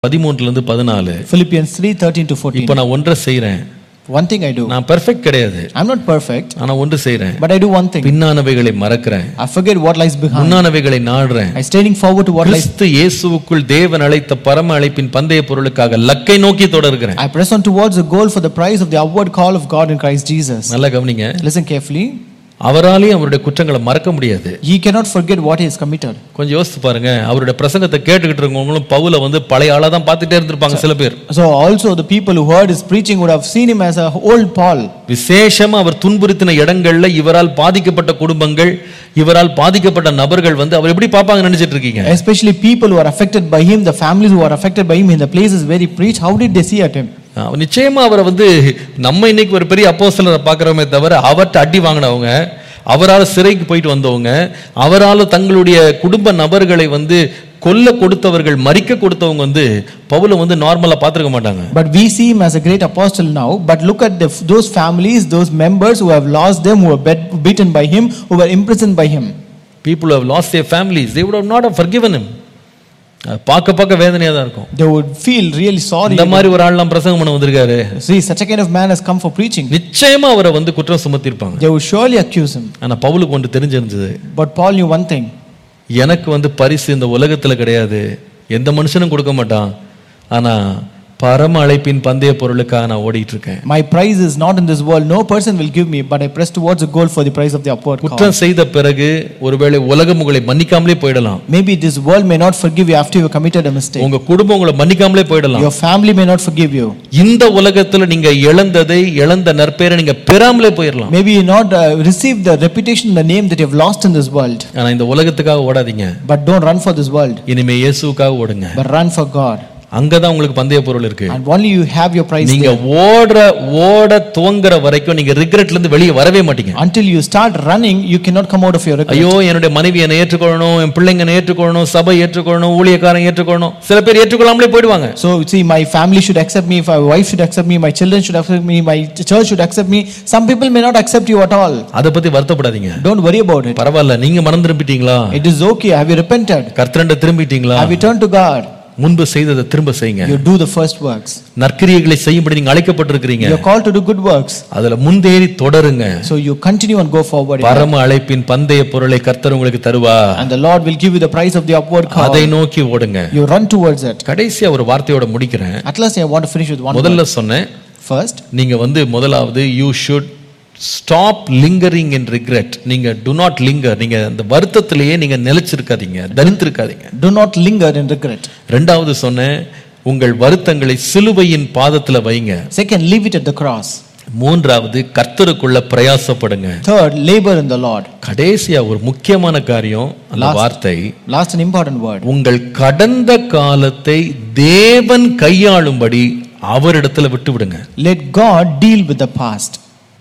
பதிமூன்றுல இருந்து பதினாலு Philippians 3 13 to 14. இப்ப நான் ஒன்றை செய்றேன் One thing I do. நான் பெர்ஃபெக்ட் கிடையாது I'm not perfect, ஆனா ஒன்று செய்றேன் but I do one thing. பின்னானவைகளை மறக்கிறேன் I forget what lies behind. முன்னானவைகளை நாடுறேன் I straining forward to what lies. கிறிஸ்து இயேசுவுக்குள் தேவன் அழைத்த பரம அழைப்பின் பந்தய பொருளுக்காக லக்கை நோக்கி தொடர்கிறேன் I press on towards the goal for the prize of the upward call of God in Christ Jesus. நல்லா கவனிங்க Listen carefully. அவராலேயும் அவருடைய குற்றங்களை மறக்க முடியாது Ye cannot forget what he has committed. கொஞ்சம் யோசித்து பாருங்க அவருடைய பிரசங்கத்தை கேட்டுக்கிட்டு இருக்கவங்களும் பவுல வந்து பழைய ஆளா தான் பார்த்துட்டே இருந்திருப்பாங்க சில பேர் So also the people who heard his preaching would have seen him as a old Paul. விசேஷமா அவர் துன்புறுத்தின இடங்கள்ல இவரால் பாதிக்கப்பட்ட குடும்பங்கள் இவரால் பாதிக்கப்பட்ட நபர்கள் வந்து அவர் எப்படி பார்ப்பாங்க நினைச்சிட்டு இருக்கீங்க Especially people who are affected by him, the families who are affected by him in the places where he preached, how did they see at him? அவர் நிச்சயமா அவரை வந்து நம்ம இன்னைக்கு ஒரு பெரிய அப்போஸ்தலரை பார்க்குறோமே தவிர அவர்கிட்ட அடி வாங்கினவங்க அவரால் சிறைக்கு போயிட்டு வந்தவங்க அவரால் தங்களுடைய குடும்ப நபர்களை வந்து கொல்ல கொடுத்தவர்கள் மறிக்க கொடுத்தவங்க வந்து பவுலை வந்து நார்மலா பார்த்துருக்க மாட்டாங்க But we see him as a great apostle now. But look at the, those families, those members who have lost them, who were bet, beaten by him, who were imprisoned by him. People have lost their families they would have not have forgiven him அது பார்க்க பார்க்க வேதனையா தான் இருக்கும் They would feel really sorry. இந்த மாதிரி ஒரு ஆள்லாம் பிரசங்கம் பண்ண வந்திருக்காரு See, such a kind of man has come for preaching. நிச்சயமா அவரை வந்து குற்றம் சுமத்திருப்பாங்க They would surely accuse him. ஆனா பவுலுக்கு ஒன்று தெரிஞ்சிருந்தது But Paul knew one thing. எனக்கு வந்து பரிசு இந்த உலகத்துல கிடையாது எந்த மனுஷனும் கொடுக்க மாட்டான் ஆனா பரம அழைப்பின் பந்தய பொருளுக்காக நான் ஓடிட்டு இருக்கேன் My prize is not in this world. No person will give me, but I press towards the goal for the prize of the upward call. குற்றம் செய்த பிறகு ஒருவேளை உலகம் உங்களை மன்னிக்காமலே போயிடலாம் Maybe this world may not forgive you after you have committed a mistake. உங்க குடும்பம் உங்களை மன்னிக்காமலே போயிடலாம் Your family may not forgive you. இந்த உலகத்துல நீங்க இழந்ததை இழந்த நற்பெயரை நீங்க பெறாமலே போயிடலாம் Maybe you not uh, receive the reputation, the name that you have lost in this world. ஆனா இந்த உலகத்துக்காக ஓடாதீங்க But don't run for this world, இனிமே இயேசுவுக்காக ஓடுங்க but run for God. அங்கதான் உங்களுக்கு பந்தய பொருள் இருக்கு And only you have your prize நீங்க there. ஓடுற ஓட துவங்குற வரைக்கும் நீங்க ரிக்ரெட்ல இருந்து வெளியே வரவே மாட்டீங்க Until you start running, you cannot come out of your regret. ஐயோ என்னுடைய மனைவி என்னை ஏற்றுக்கொள்ளணும் என் பிள்ளைங்க என்னை ஏற்றுக்கொள்ளணும் சபை ஏற்றுக்கொள்ளணும் ஊழியக்காரன் ஏற்றுக்கொள்ளணும் சில பேர் ஏற்றுக்கொள்ளாமலே போயிடுவாங்க So, see, my family should accept me, if my wife should accept me, my children should accept me, my church should accept me. Some people may not accept you at all. அதை பத்தி வருத்தப்படாதீங்க Don't worry about it. பரவாயில்ல நீங்க மனம் திரும்பிட்டீங்களா It is okay. Have you repented? கர்த்தரண்ட திரும்பிட்டீங்களா Have you turned to God? முன்பு செய்ததை திரும்ப செய்யுங்க You do the first works. நற்கிரியைகளை செய்யும்படி நீங்க அழைக்கப்பட்டிருக்கிறீங்க You're called to do good works. அதுல முந்தேறி தொடருங்க So you continue and go forward. in that. பரம அழைப்பின் பந்தய பொருளை கர்த்தர் உங்களுக்கு தருவா And the Lord will give you the price of the upward call. அதை நோக்கி ஓடுங்க You run towards it. கடைசியா ஒரு வார்த்தையோட முடிக்கிறேன் At last, I want to finish with one word. முதல்ல சொன்னேன் First, நீங்க வந்து முதலாவது you should stop lingering in regret நீங்க டு நாட் லிங்கர் நீங்க அந்த வருத்தத்திலேயே நீங்க நிலைச்சிருக்காதீங்க தரித்திருக்காதீங்க do not linger in regret. ரெண்டாவது சொன்னேன் உங்கள் வருத்தங்களை சிலுவையின் பாதத்துல வைங்க Second, leave it at the cross. மூன்றாவது கர்த்தருக்குள்ள பிரயாசப்படுங்க Third, labor in the Lord. கடைசியா ஒரு முக்கியமான காரியம் அந்த Last. வார்த்தை Last, an important word. உங்கள் கடந்த காலத்தை தேவன் கையாளும்படி அவரிடத்துல விட்டு விடுங்க Let God deal with the past.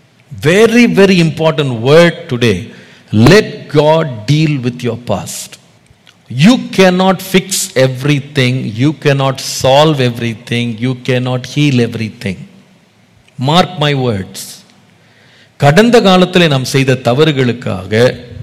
Very, very important word today. Let God deal with your past. You cannot fix everything. You cannot solve everything. You cannot heal everything. Mark my words. கடந்த காலத்தில் நாம் செய்த தவறுகளுக்காக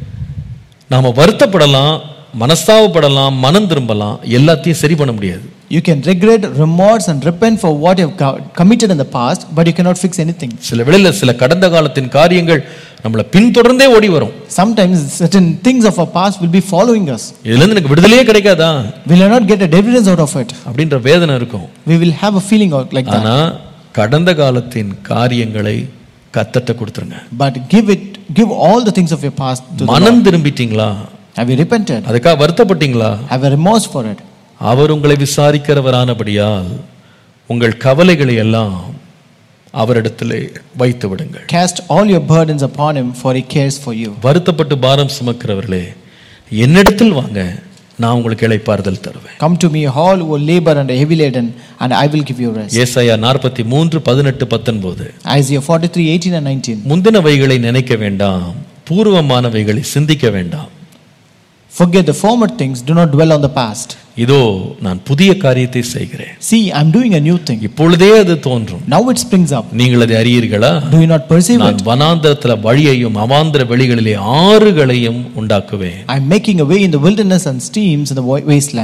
நாம வருத்தப்படலாம் மனஸ்தாபப்படலாம் மனம் திரும்பலாம் எல்லாத்தையும் சரி பண்ண முடியாது You can regret, remorse, and repent for what you have co- committed in the past, but you cannot fix anything. சில வேளையில சில கடந்த காலத்தின் காரியங்கள் நம்மளை பின்தொடர்ந்தே ஓடி வரும் Sometimes certain things of our past will be following us. இதுல இருந்து எனக்கு விடுதலையே கிடைக்காதா We will not get a deliverance out of it. அப்படின்ற வேதனை இருக்கும் We will have a feeling out like that. ஆனா கடந்த காலத்தின் காரியங்களை கத்தட்ட கொடுத்துருங்க But give it, give all the things of your past to the மனம் Lord. திரும்பிட்டீங்களா Have you repented? அதுக்காக வருத்தப்பட்டீங்களா Have a remorse for it. அவர் உங்களை விசாரிக்கிறவரானபடியால் உங்கள் கவலைகளை எல்லாம் அவரிடத்திலே வைத்து விடுங்கள் Cast all your burdens upon Him, for He cares for you. வருத்தப்பட்டு பாரம் சுமக்கிறவர்களே என்னிடத்தில் வாங்க நான் உங்களுக்கு இளைப்பாறுதல் தருவேன் Come to me, all who labor and are heavy laden, and I will give you rest. ஏசாயா நாற்பத்தி மூன்று பதினெட்டு பத்தொன்பது Isaiah 43, 18 and 19. முந்தினவைகளை நினைக்க வேண்டாம் பூர்வமானவைகளை சிந்திக்க வேண்டாம் Forget the former things, do not dwell on the past. இதோ நான் புதிய காரியத்தை செய்கிறேன் See, I'm doing a new thing. இப்பொழுதே அது தோன்றும் Now it springs up. நீங்கள் அதை அறியீர்களா Do you not perceive நான் it? வனாந்தரத்துல வழியையும் அவாந்தர வெளிகளிலே ஆறுகளையும் உண்டாக்குவேன் I'm making a way in the wilderness and streams in the wa- wasteland.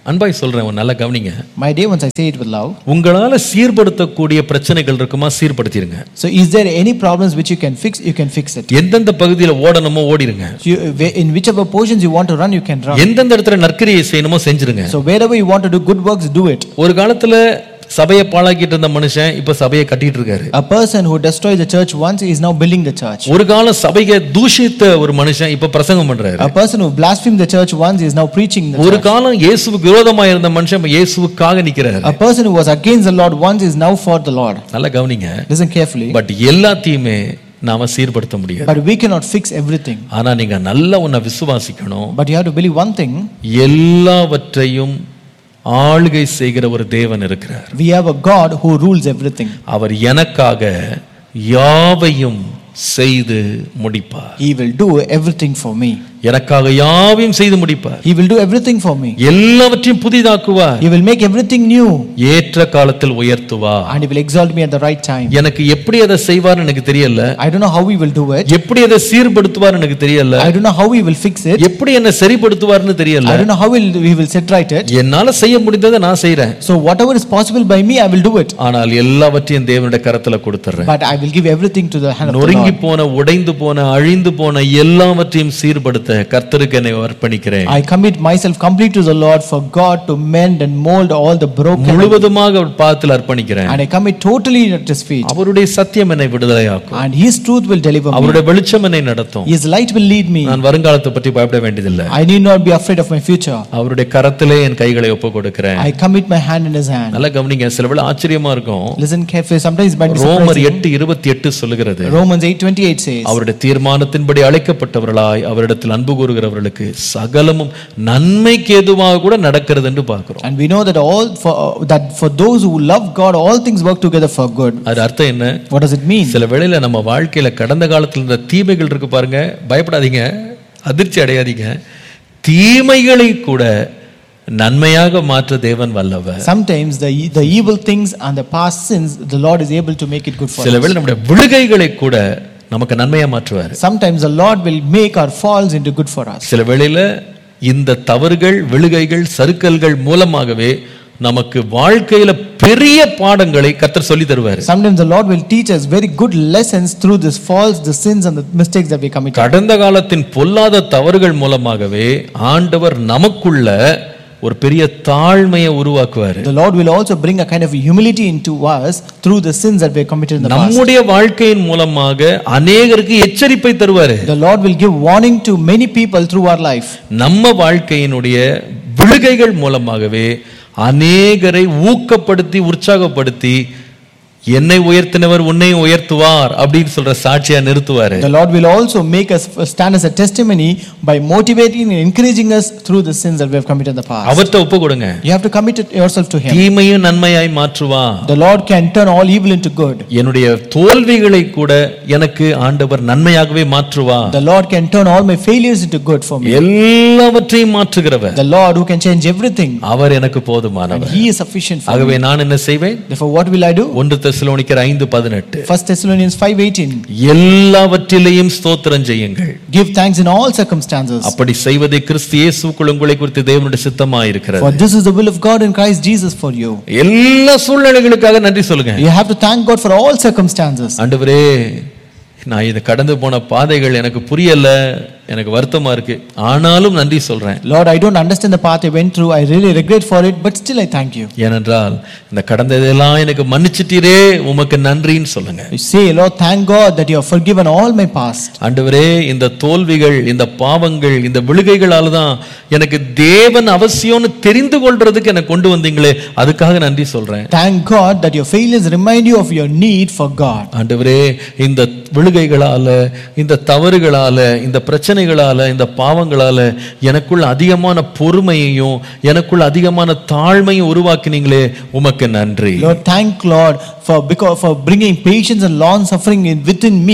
அன்பாய் சொல்றேன் ஒரு நல்ல கவனிங்க My dear ones, I say it with love. உங்களால சீர்படுத்தக்கூடிய பிரச்சனைகள் இருக்குமா சீர்படுத்திருங்க So, is there any problems which you can fix? You can fix it. எந்தெந்த pகுதியில ஓடணுமோ ஓடிருங்க You, in whichever portions you want to run, you can run. எந்தெந்த இடத்துல நற்கிரியை செய்யணுமோ செஞ்சிருங்க So, wherever you want to do good works, do it. ஒரு காலத்துல சபையை பாழாக்கிட்டு இருந்த மனுஷன் இப்ப சபையை கட்டிட்டு இருக்காரு A person who destroyed the church once is now building the church. ஒரு காலம் சபையை தூஷித்த ஒரு மனுஷன் இப்ப பிரசங்கம் பண்றாரு A person who blasphemed the church once is now preaching the ஒரு church. காலம் இயேசுவுக்கு விரோதமா இருந்த மனுஷன் இப்ப இயேசுவுக்காக நிக்கிறாரு A person who was against the Lord once is now for the Lord. நல்லா கவனிங்க Listen carefully. பட் எல்லாத்தையுமே நாம சீர்படுத்த முடியாது But we cannot fix everything. ஆனா நீங்க நல்லா உன்னை விசுவாசிக்கணும் But you have to believe one thing எல்லாவற்றையும் ஆளுகை செய்கிற ஒரு தேவன் இருக்கிறார் we have a God who rules everything. அவர் எனக்காக யாவையும் செய்து முடிப்பார் He will do everything for me. எனக்காக யாவையும் செய்து முடிப்பார் He will do everything for me. எல்லாவற்றையும் புதிதாக்குவார் He will make everything new ஏற்ற காலத்தில் உயர்த்துவார் and He will exalt me at the right time. எனக்கு எப்படி அதை செய்வார்னு எனக்கு தெரியல I don't know how He will do it. எப்படி அதை சீர்படுத்துவார் எனக்கு தெரியல I don't know how He will fix it. எப்படி என்ன சரிப்படுத்துவார்னு தெரியல I don't know how will He will set right it. என்னால செய்ய முடிந்ததை நான் செய்றேன் So whatever is possible by me, I will do it. ஆனால் எல்லாவற்றையும் தேவனுடைய கரத்துல கொடுத்துறேன் But I will give everything to the hand of the நொறுங்கி Lord. போன உடைந்து போன அழிந்து போன எல்லாவற்றையும் சீர்படுத்த கர்த்தருக்கு என்னை அர்ப்பணிக்கிறேன் I commit myself completely to the Lord for God to mend and mold all the broken. முழுவதுமாக அவர் பாதத்தில் அர்ப்பணிக்கிறேன் And I commit totally at His feet. அவருடைய சத்தியம் என்னை விடுதலையாக்கும் And His truth will deliver me. அவருடைய வெளிச்சம் என்னை நடத்தும் His light will lead me. நான் வருங்காலத்தை பற்றி பயப்பட வேண்டியதில்லை I need not be afraid of my future. அவருடைய கரத்திலே என் கைகளை ஒப்பு கொடுக்கிறேன் I commit my hand in His hand. நல்லா கவனிங்க சில வேளை ஆச்சரியமா இருக்கும் Listen carefully. Sometimes it might be ரோமர் surprising. எட்டு இருபத்தி எட்டு சொல்லுகிறது Romans 8:28 says, அவருடைய தீர்மானத்தின்படி அழைக்கப்பட்டவர்களாய் அவரிடத்தில் அன்பு கூறுகிறவர்களுக்கு சகலமும் நன்மைக்கு ஏதுவாக கூட நடக்கிறது என்று பார்க்கிறோம் and we know that all for that for those who love God, all things work together for good. அது அர்த்தம் என்ன What does it mean? சில வேளையில நம்ம வாழ்க்கையில கடந்த காலத்துல இருந்த தீமைகள் இருக்கு பாருங்க பயப்படாதீங்க அதிர்ச்சி அடையாதீங்க தீமைகளை கூட நன்மையாக மாற்ற தேவன் வல்லவர் Sometimes the the evil things and the past sins, the Lord is able to make it good for சில us. வேளை நம்முடைய விழுகைகளை கூட நமக்கு நன்மையா மாற்றுவார் Sometimes the Lord will make our falls into good for us. சில வேளையில இந்த தவறுகள் விழுகைகள் சறுக்கல்கள் மூலமாகவே நமக்கு வாழ்க்கையில பெரிய பாடங்களை கத்தர் சொல்லி தருவார் Sometimes the Lord will teach us very good lessons through this falls, the sins and the mistakes that we commit. கடந்த காலத்தின் பொல்லாத தவறுகள் மூலமாகவே ஆண்டவர் நமக்குள்ள ஒரு பெரிய தாழ்மையை உருவாக்குவார் The Lord will also bring a kind of humility into us through the sins that we committed in the past. நம்முடைய வாழ்க்கையின் மூலமாக அநேகருக்கு எச்சரிப்பை தருவாரு The Lord will give warning to many people through our life. நம்ம வாழ்க்கையினுடைய விழுகைகள் மூலமாகவே அநேகரை ஊக்கப்படுத்தி உற்சாகப்படுத்தி என்னை உயர்த்தினவர் உன்னையும் உயர்த்துவார் அப்படின்னு சொல்ற சாட்சியா நிறுத்துவாரு The Lord will also make us stand as a testimony by motivating and encouraging us through the sins that we have committed in the past. அவர்கிட்ட ஒப்பு கொடுங்க You have to commit it yourself to Him. தீமையும் நன்மையாய் மாற்றுவான் The Lord can turn all evil into good. என்னுடைய தோல்விகளை கூட எனக்கு ஆண்டவர் நன்மையாகவே மாற்றுவார் The Lord can turn all my failures into good for me. எல்லாவற்றையும் மாற்றுகிறவர் The Lord who can change everything. அவர் எனக்கு And போதுமானவர் He is sufficient for me. ஆகவே நான் என்ன செய்வேன் Therefore, what will I do? ஒன்று தெசலோனிக்கர் ஐந்து பதினெட்டு 1 Thessalonians 5:18. எல்லாவற்றிலேயும் ஸ்தோத்திரம் செய்யுங்கள் Give thanks in all circumstances. அப்படி செய்வதை கிறிஸ்து இயேசுக்குள் உங்களை குறித்து தேவனுடைய சித்தமாக For இருக்கிறது this is the will of God in Christ Jesus for you. எல்லா சூழ்நிலைகளுக்காக நன்றி சொல்லுங்க You have to thank God for all circumstances. ஆண்டவரே நான் இது கடந்து போன பாதைகள் எனக்கு புரியல எனக்கு வருத்தமா இருக்கு ஆனாலும் நன்றி சொல்றேன் Lord, I don't understand the path I went through. I really regret for it, but still I thank you. ஏனென்றால் இந்த கடந்ததெல்லாம் எனக்கு மன்னிச்சிட்டீரே உமக்கு நன்றின்னு சொல்லுங்க You say, Lord, thank God that you have forgiven all my past. ஆண்டவரே இந்த தோல்விகள் இந்த பாவங்கள் இந்த விழுகைகளால தான் எனக்கு தேவன் அவசியம்னு தெரிந்து கொள்றதுக்கு எனக்கு கொண்டு வந்தீங்களே அதுக்காக நன்றி சொல்றேன் Thank God that your failures remind you of your need for God. ஆண்டவரே இந்த விழுகைகளால இந்த தவறுகளால இந்த பிரச்சனைகளால இந்த பாவங்களால எனக்குள்ள அதிகமான பொறுமையையும் எனக்குள்ள அதிகமான தாழ்மையும் உருவாக்கினீங்களே உமக்கு நன்றி Lord, thank Lord for because for bringing patience and long suffering in, within me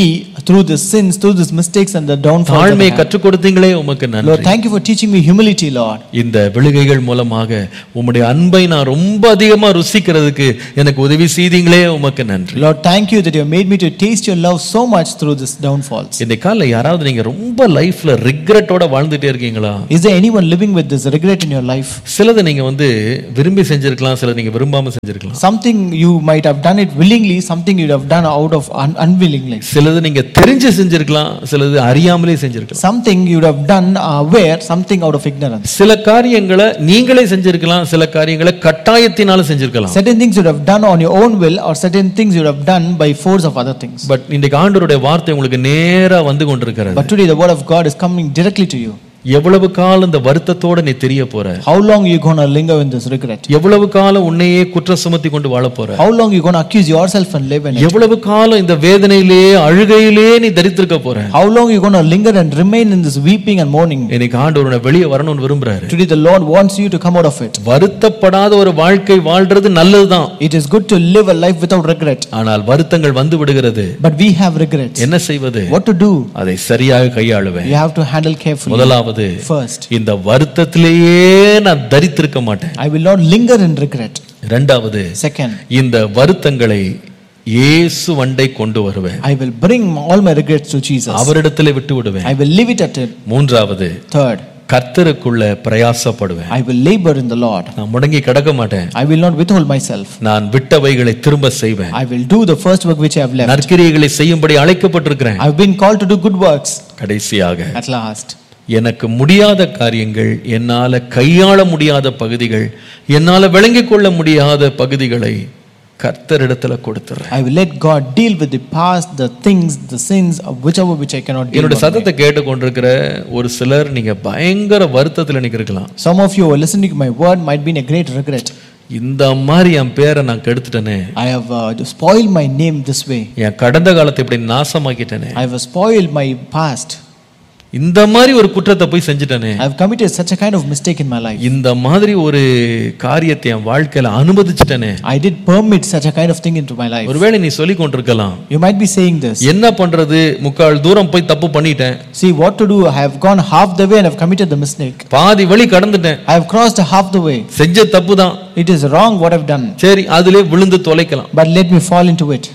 through the sins, through these mistakes and the downfall. that I தாழ்மையை have. கற்றுக் கொடுத்தீங்களே உமக்கு Lord, நன்றி thank you for teaching me humility, Lord. இந்த விழுகைகள் மூலமாக உம்முடைய அன்பை நான் ரொம்ப அதிகமா ருசிக்கிறதுக்கு எனக்கு உதவி செய்தீங்களே உமக்கு நன்றி Lord, thank you that you have made me to taste your love so much through this downfalls. இந்த காலில் யாராவது நீங்க ரொம்ப லைஃப்ல ரிக்ரெட்டோட வாழ்ந்துட்டே இருக்கீங்களா Is there anyone living with this regret in your life? சிலதை நீங்க வந்து விரும்பி செஞ்சிருக்கலாம் சிலது நீங்க விரும்பாம செஞ்சிருக்கலாம் Something you might have done it willingly, something you'd have done out of un- unwillingly. சிலது நீங்க தெரிஞ்சு செஞ்சிருக்கலாம் சிலது அறியாமலே செஞ்சிருக்கலாம் Something you'd have done aware, something out of ignorance. சில காரியங்களை நீங்களே செஞ்சிருக்கலாம் சில காரியங்களை கட்டாயத்தினால செஞ்சிருக்கலாம் Certain things you'd have done on your own will, or certain things you'd have done by force of other things. But இன்றைக்கு ஆண்டவருடைய வார்த்தை உங்களுக்கு நேரா வந்து கொண்டிருக்கிறது But today, the word of God is coming directly to you. எவ்வளவு காலம் இந்த வருத்தத்தோட நீ தெரிய போற How long you going to linger in this regret? எவ்வளவு காலம் உன்னையே குற்றம் சுமத்தி கொண்டு வாழ போற How long you going to accuse yourself and live in it? எவ்வளவு காலம் இந்த வேதனையிலேயே அழுகையிலேயே நீ தரித்திருக்க போற How long you going to linger and remain in this weeping and mourning? இன்னைக்கு ஆண்டவர் உன்னை வெளியே வரணும்னு விரும்புறாரு Today, the Lord wants you to come out of it. வருத்தப்படாத ஒரு வாழ்க்கை வாழ்றது நல்லதுதான் It is good to live a life without regret. ஆனால் வருத்தங்கள் வந்து விடுகிறது But we have regrets. என்ன செய்வது What to do? அதை சரியாக கையாளுவேன் You have to handle carefully. முதலாவது First, இந்த வருத்தத்திலேயே நான் தரித்திருக்க மாட்டேன் I will not linger in regret. இரண்டாவது Second, இந்த வருத்தங்களை இயேசு வண்டை கொண்டு வருவேன் I will bring all my regrets to Jesus. அவரிடத்திலே விட்டு விடுவேன் I will leave it at it. மூன்றாவது Third, கர்த்தருக்குள்ள பிரயாசப்படுவேன் I will labor in the Lord. நான் முடங்கி கிடக்க மாட்டேன் I will not withhold myself. நான் விட்டவைகளை திரும்ப செய்வேன் I will do the first work which I have left. நற்கிரியைகளை செய்யும்படி அழைக்கப்பட்டிருக்கிறேன் I have been called to do good works. கடைசியாக At last, எனக்கு முடியாத காரியங்கள் என்னால கையாள முடியாத பகுதிகள் என்னால விளங்கிக் கொள்ள முடியாத பகுதிகளை கர்த்தரிடத்துல கொடுத்துறேன் I will let God deal with the past, the things, the sins, of whichever which I cannot deal என்னுடைய with. சத்தத்தை கேட்டுக்கொண்டிருக்கிற ஒரு சிலர் நீங்க பயங்கர வருத்தத்துல நீங்க இருக்கலாம் Some of you who are listening to my word might be in a great regret. இந்த மாதிரி என் பேரை நான் கெடுத்துட்டேனே I have uh, spoiled my name this way. என் கடந்த காலத்தை இப்படி நாசமாக்கிட்டேனே I have spoiled my past. இந்த மாதிரி ஒரு குற்றத்தை போய் செஞ்சுட்டேனே I have committed such a kind of mistake in my life. இந்த மாதிரி ஒரு காரியத்தை என் வாழ்க்கையில அனுமதிச்சிட்டேனே I did permit such a kind of thing into my life. ஒருவேளை நீ சொல்லி கொண்டிருக்கலாம் You might be saying this. என்ன பண்றது முக்கால் தூரம் போய் தப்பு பண்ணிட்டேன் See what to do. I have gone half the way and have committed the mistake. பாதி வழி கடந்துட்டேன் I have crossed half the way. செஞ்ச தப்பு தான் It is wrong what I've done. சரி அதிலே விழுந்து தொலைக்கலாம் But let me fall into it.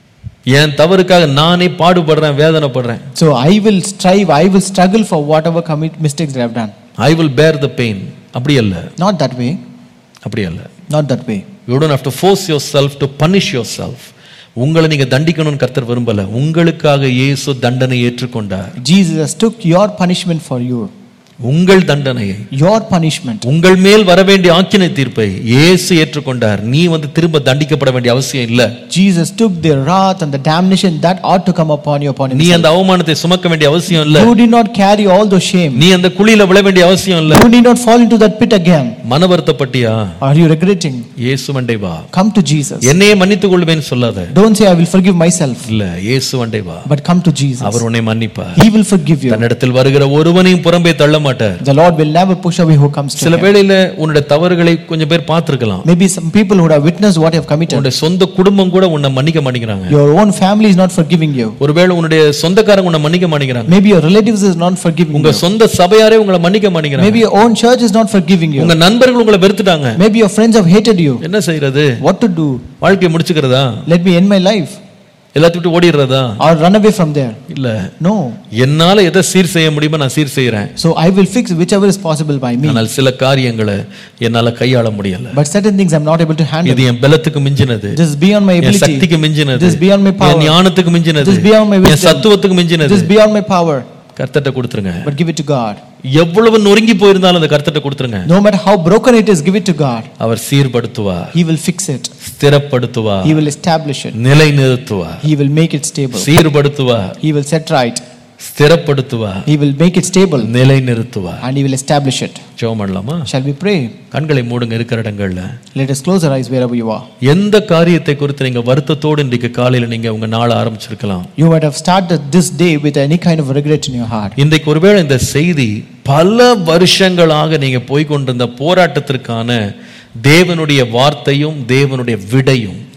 என் தவறுக்காக நானே பாடுபடுறேன் வேதனைப்படுறேன் So I will strive, I will struggle for whatever commit mistakes that I have done. I will bear the pain அப்படி அல்ல Not that way. அப்படி அல்ல Not that way. You don't have to force yourself to punish yourself உங்களை நீங்க தண்டிக்கணும்னு கர்த்தர் விரும்பல உங்களுக்காக இயேசு தண்டனை ஏற்றுக்கொண்டார் Jesus took your punishment for you. உங்கள் தண்டனையை Your punishment. உங்கள் மேல் வர வேண்டிய ஆக்கினை தீர்ப்பை இயேசு ஏற்றுக்கொண்டார் நீ வந்து திரும்ப தண்டிக்கப்பட வேண்டிய அவசியம் இல்ல Jesus took the wrath and the damnation that ought to come upon you upon நீ himself. அந்த அவமானத்தை சுமக்க வேண்டிய அவசியம் இல்ல You did not carry all those shame. நீ அந்த குழியில விழ வேண்டிய அவசியம் இல்ல You need not fall into that pit again. மன வருத்தப்பட்டியா Are you regretting? இயேசு வண்டை வா Come to Jesus. என்னையே மன்னித்துக் கொள்வேன்னு சொல்லாத Don't say, I will forgive myself, இல்ல இயேசு வண்டை வா but come to Jesus. அவர் உன்னை மன்னிப்பார் He will forgive you. தன்னிடத்தில் வருகிற ஒருவனையும் புறம்பே தள்ள மாட்டார் The Lord will never push away who comes to சில him. வேளையில உன்னுடைய தவறுகளை கொஞ்சம் பேர் பார்த்திருக்கலாம் Maybe some people would have witnessed what you have committed. உன்னுடைய சொந்த குடும்பம் கூட உன்னை மன்னிக்க மாட்டேங்கிறாங்க Your own family is not forgiving you. ஒருவேளை உன்னுடைய சொந்தக்காரங்க உன்னை மன்னிக்க மாட்டேங்கிறாங்க Maybe your relatives is not forgiving உங்க you. சொந்த சபையாரே உங்களை மன்னிக்க மாட்டேங்கிறாங்க Maybe your own church is not forgiving you. உங்க நண்பர்கள் உங்களை வெறுத்துட்டாங்க Maybe your friends have hated you. என்ன செய்யறது What to do? வாழ்க்கையை முடிச்சுக்கிறதா Let me end my life எல்லாத்தையும் விட்டு ஓடிடுறதா or run away from there. இல்ல No. என்னால எதை சீர் செய்ய முடியுமோ நான் சீர் செய்யறேன் So I will fix whichever is possible by me. ஆனால் சில காரியங்களை என்னால கையாள முடியல But certain things I'm not able to handle. இது என் பலத்துக்கு மிஞ்சினது This is beyond my N ability. சக்திக்கு மிஞ்சினது This is beyond my N power. ஞானத்துக்கு மிஞ்சினது This is beyond my N wisdom. சத்துவத்துக்கு மிஞ்சினது This is beyond my power. கர்த்தட்ட கொடுத்துருங்க But give it to God. எவ்வளவு நொறுங்கி போயிருந்தாலும் அந்த கர்த்தட்ட கொடுத்துருங்க No matter how broken it is, give it to God. Our சீர்படுத்துவார் He will fix it. ஸ்திரப்படுத்துவார் He will establish it. நிலை நிறுத்துவார் He will make it stable. சீர்படுத்துவார் He will set right. ஸ்திரப்படுத்துவார் He will make it stable. நிலை நிறுத்துவார் And He will establish it. ஜெபம் பண்ணலாமா Shall we pray? கண்களை மூடுங்க இருக்கிற இடங்கள்ல Let us close our eyes wherever you are. எந்த காரியத்தை குறித்து நீங்க வருத்தத்தோடு இன்றைக்கு காலையில நீங்க உங்க நாளை ஆரம்பிச்சிருக்கலாம் You might have started this day with any kind of regret in your heart. இன்றைக்கு ஒருவேளை இந்த செய்தி பல வருஷங்களாக நீங்க போய் கொண்டிருந்த போராட்டத்திற்கான தேவனுடைய வார்த்தையும் தேவனுடைய விடையும்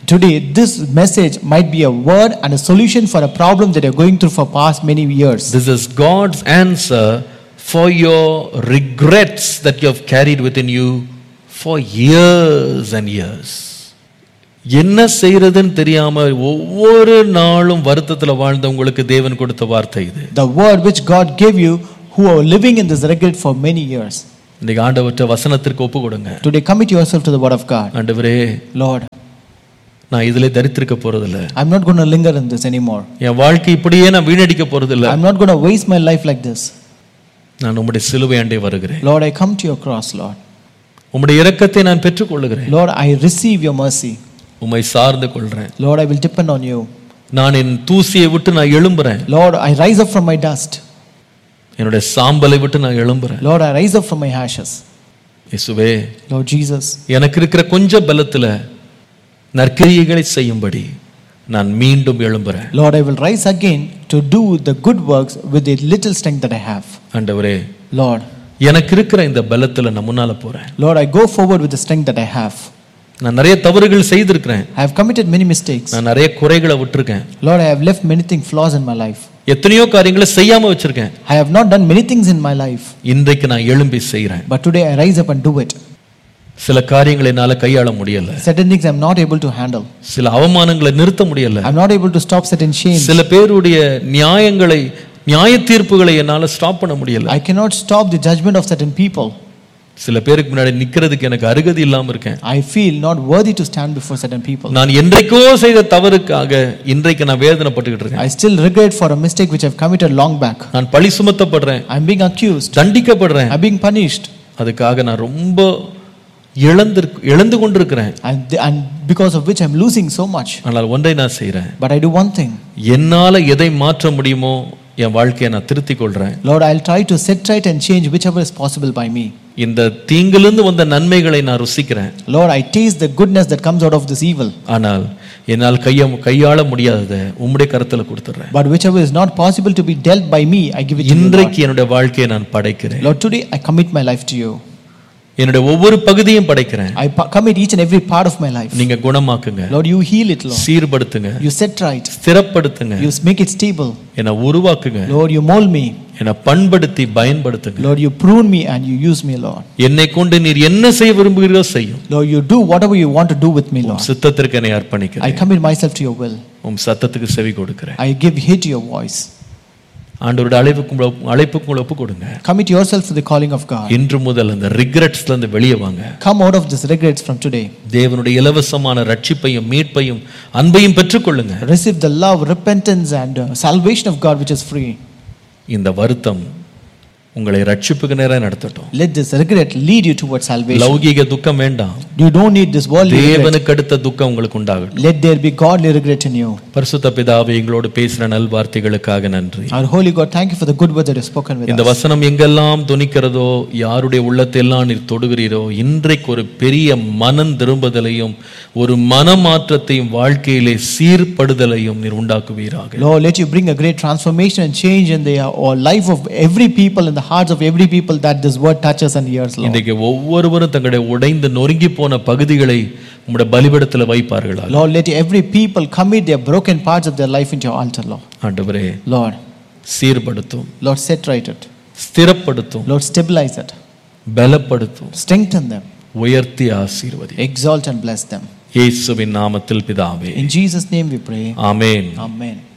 Today, this message might be a word and a solution for a problem that you're going through for past many years. This is God's answer for your regrets that you have carried within you for years and years. என்ன செய்யறதுன்னு தெரியாம ஒவ்வொரு நாளும் வருத்தத்துல வாழ்ந்த உங்களுக்கு தேவன் கொடுத்த வார்த்தை இது The word which God gave you, who are living in this regret for many years. இன்னைக்கு ஆண்டவற்ற வசனத்திற்கு ஒப்பு கொடுங்க Today, commit yourself to the word of God. ஆண்டவரே Lord, நான் இதுல தரித்திருக்க போறதில்ல I'm not going to linger in this anymore. என் வாழ்க்கை இப்படியே நான் வீணடிக்க போறதில்ல I'm not going to waste my life like this. நான் உம்முடைய சிலுவை அண்டை வருகிறேன் Lord, I come to your cross, Lord. உம்முடைய இரக்கத்தை நான் பெற்றுக்கொள்ளுகிறேன் Lord, I receive your mercy. உம்மை சார்ந்து கொள்றேன் Lord, I will depend on you. நான் என் தூசியை விட்டு நான் எழும்புறேன் Lord, I rise up from my dust. என்னுடைய சாம்பலை விட்டு நான் எழும்புறேன் Lord, I rise up from my ashes. இயேசுவே Lord Jesus, எனக்கு இருக்கிற கொஞ்ச பலத்துல நற்கிரியைகளை செய்யும்படி நான் மீண்டும் எழும்புறேன் Lord, I will rise again to do the good works with the little strength that I have. ஆண்டவரே Lord, எனக்கு இருக்கிற இந்த பலத்துல நான் முன்னால போறேன் Lord, I go forward with the strength that I have. நான் நிறைய தவறுகள் செய்திருக்கிறேன் I have committed many mistakes. நான் நிறைய குறைகளை விட்டுருக்கேன் Lord, I have left many things flaws in my life. எத்தனையோ காரியங்களை செய்யாம வச்சிருக்கேன் I have not done many things in my life, இன்றைக்கு நான் எழும்பி செய்கிறேன் but today I rise up and do it. சில காரியங்களை என்னால கையாள முடியல Certain things I'm not able to handle. சில அவமானங்களை நிறுத்த முடியல I'm not able to stop certain shame. சில பேருடைய நியாயங்களை நியாய தீர்ப்புகளை என்னால ஸ்டாப் பண்ண முடியல I cannot stop the judgment of certain people. சில பேருக்கு முன்னாடி நிக்கிறதுக்கு எனக்கு அருகதி இல்லாம இருக்கேன் I feel not worthy to stand before certain people. நான் என்றைக்கோ செய்த தவறுக்காக இன்றைக்கு நான் வேதனைப்பட்டுக்கிட்டு இருக்கேன் I still regret for a mistake which I've committed long back. நான் பழி சுமத்தப்படுறேன் I'm being accused. தண்டிக்கப்படுறேன் I'm being punished. அதுக்காக நான் ரொம்ப இழந்து இழந்து கொண்டிருக்கிறேன் And, and because of which I'm losing so much. ஆனால் ஒன்றை நான் செய்றேன் But I do one thing. என்னால எதை மாற்ற முடியுமோ என் வாழ்க்கையை நான் திருத்திக் கொள்றேன் Lord, I'll try to set right and change whichever is possible by me. இந்த தீங்கிலிருந்து வந்த நன்மைகளை நான் ருசிக்கிறேன் Lord, I taste the goodness that comes out of this evil. ஆனால் என்னால் கைய கையாள முடியாததை உம்முடைய கருத்துல கொடுத்துறேன் But whichever is not possible to be dealt by me, I give it to you. Lord. இன்றைக்கு என்னுடைய வாழ்க்கையை நான் படைக்கிறேன் Lord, today I commit my life to you. என்னுடைய ஒவ்வொரு பகுதியும் படைக்கிறேன் I pa- commit each and every part of my life. நீங்க குணமாக்குங்க Lord, you heal it, Lord. சீர்படுத்துங்க You set right. ஸ்திரப்படுத்துங்க You make it stable. என்னை உருவாக்குங்க Lord, you mold me. என்னை பண்படுத்தி பயன்படுத்துங்க Lord, you prune me and you use me, Lord. என்னை கொண்டு நீர் என்ன செய்ய விரும்புகிறீரோ செய்யும் Lord, you do whatever you want to do with me, Lord. சித்தத்திற்கு என்னை I அர்ப்பணிக்கிறேன் commit myself to your will. உம் சத்தத்துக்கு செவி கொடுக்கிறேன் I give heed to your voice. ஆண்டவருடைய அழைப்புக்கு அழைப்புக்கு உங்களை ஒப்பு கொடுங்க Commit yourself to the calling of God. இன்று முதல் அந்த ரிக்ரெட்ஸ்ல இருந்து வெளியே வாங்க Come out of this regrets from today. தேவனுடைய இலவசமான ரட்சிப்பையும் மீட்பையும் அன்பையும் பெற்றுக்கொள்ளுங்க Receive the love, repentance, and uh, salvation of God which is free. இந்த வருத்தம் உங்களை ரட்சிப்புக்கு நேரம் நடத்தட்டும் Let this regret lead you towards salvation. லௌகீக துக்கம் வேண்டாம் You don't need this worldly regret. தேவனுக்கு அடுத்த துக்கம் உங்களுக்கு உண்டாகட்டும் Let there be godly regret in you. பரிசுத்த பிதாவே எங்களோடு பேசின நல்வார்த்தைகளுக்காக நன்றி Our holy God, thank you for the good words that you have spoken with இந்த us. வசனம் எங்கெல்லாம் துணிக்கிறதோ யாருடைய உள்ளத்தெல்லாம் நீர் தொடுகிறீரோ இன்றைக்கு ஒரு பெரிய மனம் திரும்புதலையும் ஒரு மனமாற்றத்தையும் வாழ்க்கையிலே சீர்படுதலையும் நீர் உண்டாக்குவீராக Lord, let you bring a great transformation and change in the uh, or life of every people, in the hearts of every people that this word touches and hears, Lord. இன்றைக்கு ஒவ்வொருவரும் தங்களுடைய உடைந்து நொறுங்கி போன பகுதிகளை உம்முடைய பலிபடத்தில் வைப்பார்களாக Lord, let every people commit their broken parts of their life into your altar, Lord. ஆண்டவரே Lord, சீர்படுத்தும் Lord, set right it. ஸ்திரப்படுத்தும் Lord, stabilize it. பலப்படுத்தும் Strengthen them. உயர்த்தி ஆசீர்வதி Exalt and bless them. இயேசுவின் நாமத்தில் பிதாவே In Jesus' name we pray. Amen Amen.